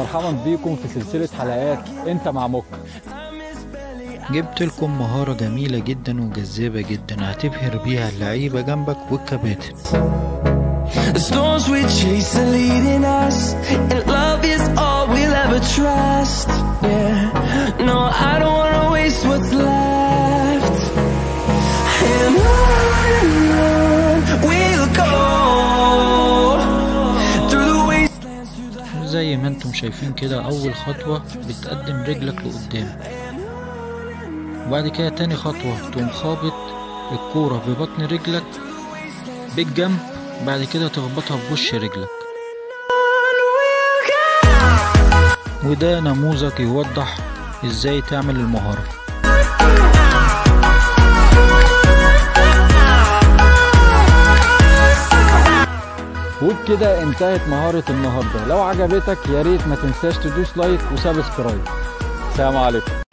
ومرحبا بيكم في سلسلة حلقات انت مع موك جبت لكم مهارة جميلة جدا وجذابة جدا هتبهر بيها اللعيبة جنبك والكباتن The storms we chase are leading us, and love is all we'll ever trust. Yeah, no, I don't wanna waste what's left. And on we'll go through the wastelands, through the زي ما انتم شايفين كده أول خطوة بتقدم رجلك لقدام وبعد كده تاني خطوة تقوم خابط الكورة ببطن رجلك بالجنب بعد كده تخبطها بوش رجلك وده نموذج يوضح ازاي تعمل المهارة وبكده انتهت مهارة النهاردة لو عجبتك يا ريت ما تنساش تدوس لايك وسبسكرايب سلام عليكم